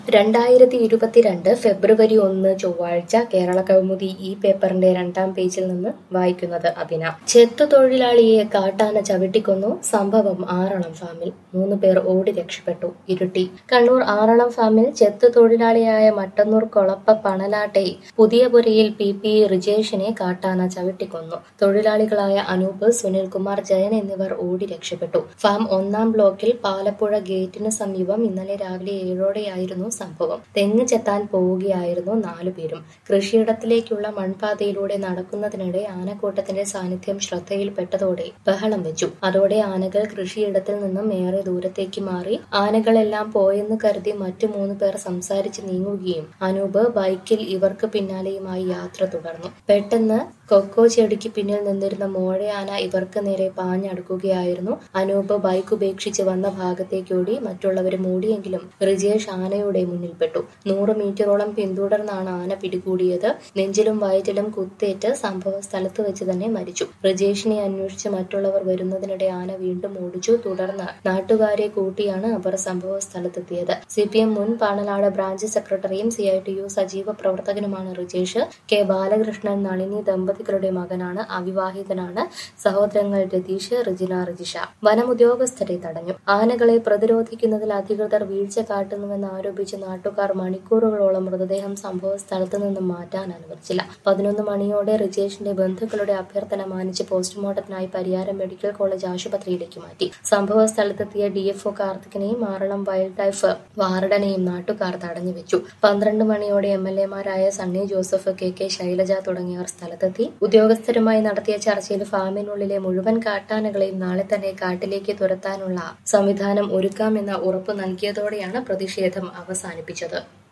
രണ്ടായിരത്തി ഇരുപത്തിരണ്ട് ഫെബ്രുവരി ഒന്ന് ചൊവ്വാഴ്ച കേരള കൗമുദി ഈ പേപ്പറിന്റെ രണ്ടാം പേജിൽ നിന്ന് വായിക്കുന്നത് അഭിന ചെത്തു തൊഴിലാളിയെ കാട്ടാന ചവിട്ടിക്കൊന്നു സംഭവം ആറളം ഫാമിൽ മൂന്ന് പേർ ഓടി രക്ഷപ്പെട്ടു ഇരുട്ടി കണ്ണൂർ ആറളം ഫാമിൽ ചെത്തു തൊഴിലാളിയായ മട്ടന്നൂർ കൊളപ്പ പണലാട്ടെ പുതിയപുരയിൽ പി പി റിജേഷിനെ കാട്ടാന ചവിട്ടിക്കൊന്നു തൊഴിലാളികളായ അനൂപ് സുനിൽകുമാർ ജയൻ എന്നിവർ ഓടി രക്ഷപ്പെട്ടു ഫാം ഒന്നാം ബ്ലോക്കിൽ പാലപ്പുഴ ഗേറ്റിന് സമീപം ഇന്നലെ രാവിലെ ഏഴോടെയായിരുന്നു സംഭവം തെങ്ങ് ചെത്താൻ പോവുകയായിരുന്നു നാലുപേരും കൃഷിയിടത്തിലേക്കുള്ള മൺപാതയിലൂടെ നടക്കുന്നതിനിടെ ആനക്കൂട്ടത്തിന്റെ സാന്നിധ്യം ശ്രദ്ധയിൽപ്പെട്ടതോടെ ബഹളം വെച്ചു അതോടെ ആനകൾ കൃഷിയിടത്തിൽ നിന്നും ഏറെ ദൂരത്തേക്ക് മാറി ആനകളെല്ലാം പോയെന്ന് കരുതി മറ്റു മൂന്ന് പേർ സംസാരിച്ച് നീങ്ങുകയും അനൂപ് ബൈക്കിൽ ഇവർക്ക് പിന്നാലെയുമായി യാത്ര തുടർന്നു പെട്ടെന്ന് കൊക്കോ ചെടിക്ക് പിന്നിൽ നിന്നിരുന്ന മോഴയാന ഇവർക്ക് നേരെ പാഞ്ഞടുക്കുകയായിരുന്നു അനൂപ് ബൈക്ക് ഉപേക്ഷിച്ച് വന്ന ഭാഗത്തേക്കോടി മറ്റുള്ളവരും ഓടിയെങ്കിലും റിജേഷ് ആനയുടെ മുന്നിൽപ്പെട്ടു നൂറ് മീറ്ററോളം പിന്തുടർന്നാണ് ആന പിടികൂടിയത് നെഞ്ചിലും വയറ്റിലും കുത്തേറ്റ് സംഭവ സ്ഥലത്ത് വെച്ച് തന്നെ മരിച്ചു റിജേഷിനെ അന്വേഷിച്ച് മറ്റുള്ളവർ വരുന്നതിനിടെ ആന വീണ്ടും ഓടിച്ചു തുടർന്ന് നാട്ടുകാരെ കൂട്ടിയാണ് അവർ സംഭവ സ്ഥലത്തെത്തിയത് സി പി എം മുൻ പാണലാട് ബ്രാഞ്ച് സെക്രട്ടറിയും സി ഐ ടി യു സജീവ പ്രവർത്തകനുമാണ് റിജേഷ് കെ ബാലകൃഷ്ണൻ നളിനി ദമ്പതികളുടെ മകനാണ് അവിവാഹിതനാണ് സഹോദരങ്ങൾ രതീഷ് റിജിന റിജിഷ വനം ഉദ്യോഗസ്ഥരെ തടഞ്ഞു ആനകളെ പ്രതിരോധിക്കുന്നതിൽ അധികൃതർ വീഴ്ച കാട്ടുന്നുവെന്ന് ആരോപിച്ച് നാട്ടുകാർ മണിക്കൂറുകളോളം മൃതദേഹം സംഭവ സ്ഥലത്ത് നിന്നും മാറ്റാൻ അനുവദിച്ചില്ല പതിനൊന്ന് മണിയോടെ റിജേഷിന്റെ ബന്ധുക്കളുടെ അഭ്യർത്ഥന മാനിച്ച് പോസ്റ്റ്മോർട്ടത്തിനായി പരിയാരം മെഡിക്കൽ കോളേജ് ആശുപത്രിയിലേക്ക് മാറ്റി സംഭവ സ്ഥലത്തെത്തിയ ഡിഎഫ്ഒ കാർത്തികനെയും ആറളം വൈൽഡ് ലൈഫ് വാർഡനെയും നാട്ടുകാർ തടഞ്ഞു വെച്ചു പന്ത്രണ്ട് മണിയോടെ എം എൽ എമാരായ സണ്ണി ജോസഫ് കെ കെ ശൈലജ തുടങ്ങിയവർ സ്ഥലത്തെത്തി ഉദ്യോഗസ്ഥരുമായി നടത്തിയ ചർച്ചയിൽ ഫാമിനുള്ളിലെ മുഴുവൻ കാട്ടാനകളെയും നാളെ തന്നെ കാട്ടിലേക്ക് തുരത്താനുള്ള സംവിധാനം ഒരുക്കാമെന്ന ഉറപ്പ് നൽകിയതോടെയാണ് പ്രതിഷേധം അവസാനിപ്പിച്ചത്